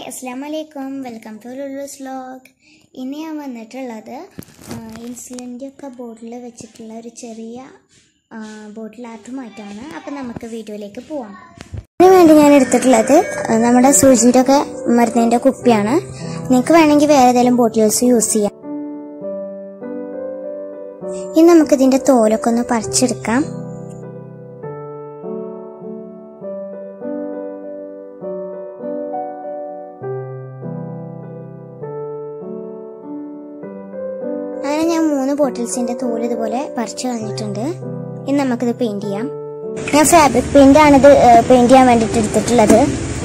അസ്സാം വലൈക്കും welcome to Lulu's vlog ഇന്ന് ഞാൻ വന്നിട്ടുള്ളത് ഇൻസുലിൻ്റെ ഒക്കെ ബോട്ടിൽ വെച്ചിട്ടുള്ള ഒരു ചെറിയ ബോട്ടിൽ ആർട്ടുമായിട്ടാണ് അപ്പം നമുക്ക് വീഡിയോയിലേക്ക് പോവാം അതിന് വേണ്ടി ഞാൻ എടുത്തിട്ടുള്ളത് ആ, നമ്മുടെ സൂചിയുടെ ഒക്കെ മരുന്നിൻ്റെ കുപ്പിയാണ് നിങ്ങൾക്ക് വേണമെങ്കിൽ വേറെ ഏതെങ്കിലും ബോട്ടിൽസ് യൂസ് ചെയ്യാം ഇനി നമുക്കിതിൻ്റെ തോലൊക്കെ ഒന്ന് പറിച്ചെടുക്കാം അങ്ങനെ ഞാൻ മൂന്ന് ബോട്ടിൽസിന്റെ തോല് ഇതുപോലെ പറിച്ചു കളഞ്ഞിട്ടുണ്ട് ഇനി നമുക്കിത് പെയിന്റ് ചെയ്യാം ഞാൻ ഫാബ്രിക് പെയിന്റ് ആണ് ഇത് പെയിന്റ് ചെയ്യാൻ വേണ്ടിട്ട് എടുത്തിട്ടുള്ളത്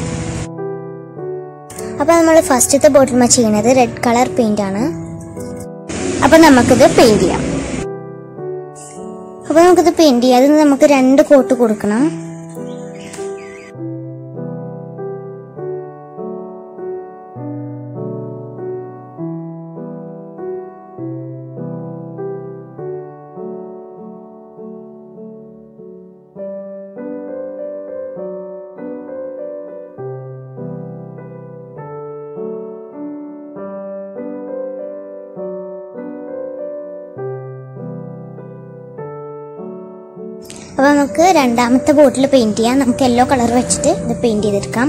അപ്പൊ നമ്മൾ ഫസ്റ്റത്തെ ബോട്ടിൽ ചെയ്യുന്നത് റെഡ് കളർ പെയിന്റ് ആണ് അപ്പൊ നമുക്കിത് പെയിന്റ് ചെയ്യാം അപ്പൊ നമുക്കിത് പെയിന്റ് ചെയ്യാം അതിന് നമുക്ക് രണ്ട് കോട്ട് കൊടുക്കണം അപ്പൊ നമുക്ക് രണ്ടാമത്തെ ബോട്ടിൽ പെയിന്റ് ചെയ്യാം നമുക്ക് യെല്ലോ കളർ വെച്ചിട്ട് ഇത് പെയിന്റ് ചെയ്തെടുക്കാം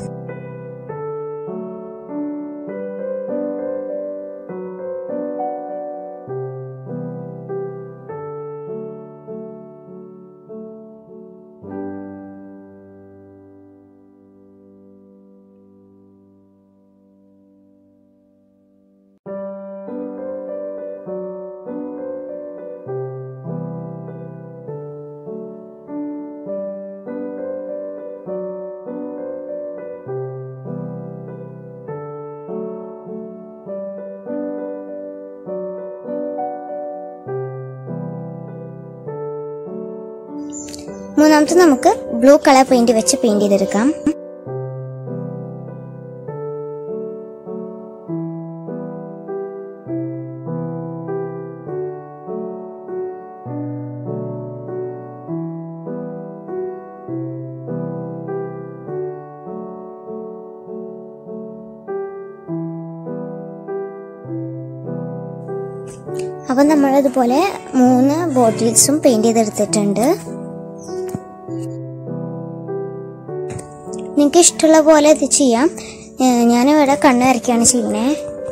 മൂന്നാമത്തെ നമുക്ക് ബ്ലൂ കളർ പെയിന്റ് വെച്ച് പെയിന്റ് ചെയ്തെടുക്കാം അപ്പം നമ്മളിതുപോലെ മൂന്ന് ബോട്ടിൽസും പെയിന്റ് ചെയ്തെടുത്തിട്ടുണ്ട് നിങ്ങൾക്ക് ഇഷ്ടമുള്ള പോലെ ഇത് ചെയ്യാം ഏഹ് ഞാനിവിടെ കണ്ണ് വരയ്ക്കുകയാണ് ചെയ്യണേ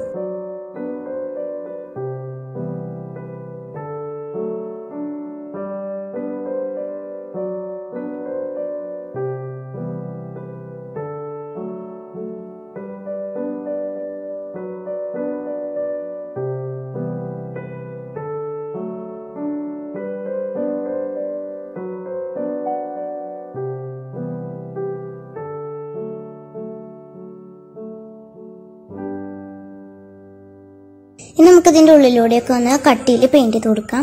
ഇനി നമുക്ക് ഇതിന്റെ ഉള്ളിലൂടെയൊക്കെ ഒന്ന് കട്ടിയിൽ പെയിന്റ് ചെയ്ത് കൊടുക്കാം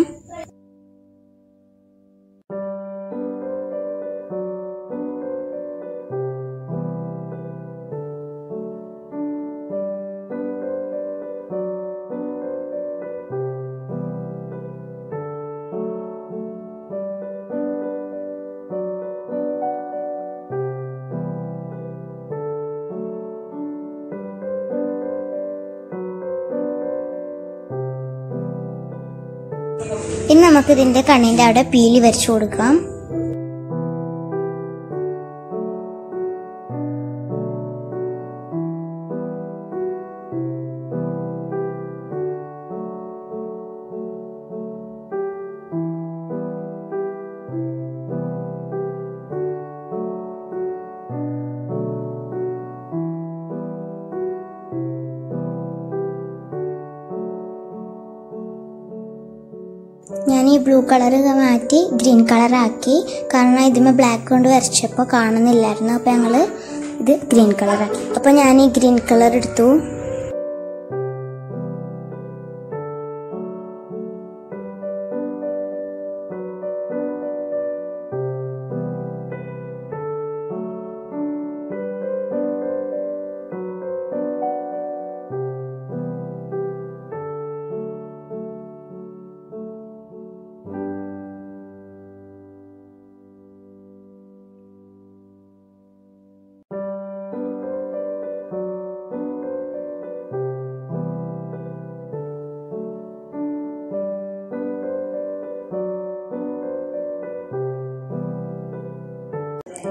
ഇനി നമുക്ക് ഇതിന്റെ കണ്ണിന്റെ അവിടെ പീലി വരച്ചു കൊടുക്കാം ഞാൻ ഈ ബ്ലൂ കളർ മാറ്റി ഗ്രീൻ കളർ ആക്കി കാരണം ഇതിമേ ബ്ലാക്ക് കൊണ്ട് വരച്ചപ്പോൾ കാണുന്നില്ലായിരുന്നു അപ്പോൾ ഞങ്ങൾ ഇത് ഗ്രീൻ കളർ ആക്കി അപ്പോൾ ഞാൻ ഈ ഗ്രീൻ കളർ എടുത്തു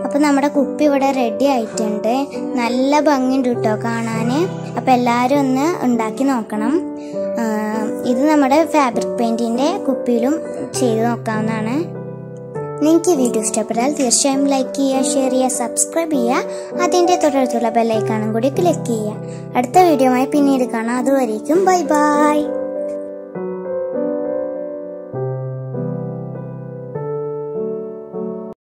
അപ്പോൾ നമ്മുടെ കുപ്പി ഇവിടെ റെഡി ആയിട്ടുണ്ട് നല്ല ഭംഗിയുണ്ട് കേട്ടോ കാണാൻ അപ്പോൾ എല്ലാവരും ഒന്ന് ഉണ്ടാക്കി നോക്കണം ആ, ഇത് നമ്മുടെ ഫാബ്രിക് പെയിൻറ്റിൻ്റെ കുപ്പിയിലും ചെയ്ത് നോക്കാവുന്നതാണ് നിങ്ങൾക്ക് ഈ വീഡിയോ ഇഷ്ടപ്പെട്ടാൽ തീർച്ചയായും ലൈക്ക് ചെയ്യുക ഷെയർ ചെയ്യുക സബ്സ്ക്രൈബ് ചെയ്യുക അതിൻ്റെ തൊട്ടടുത്തുള്ള ബെല്ലൈക്കാണും കൂടി ക്ലിക്ക് ചെയ്യുക അടുത്ത വീഡിയോയുമായി പിന്നീട് കാണാം അതുവരേക്കും ബൈ ബൈ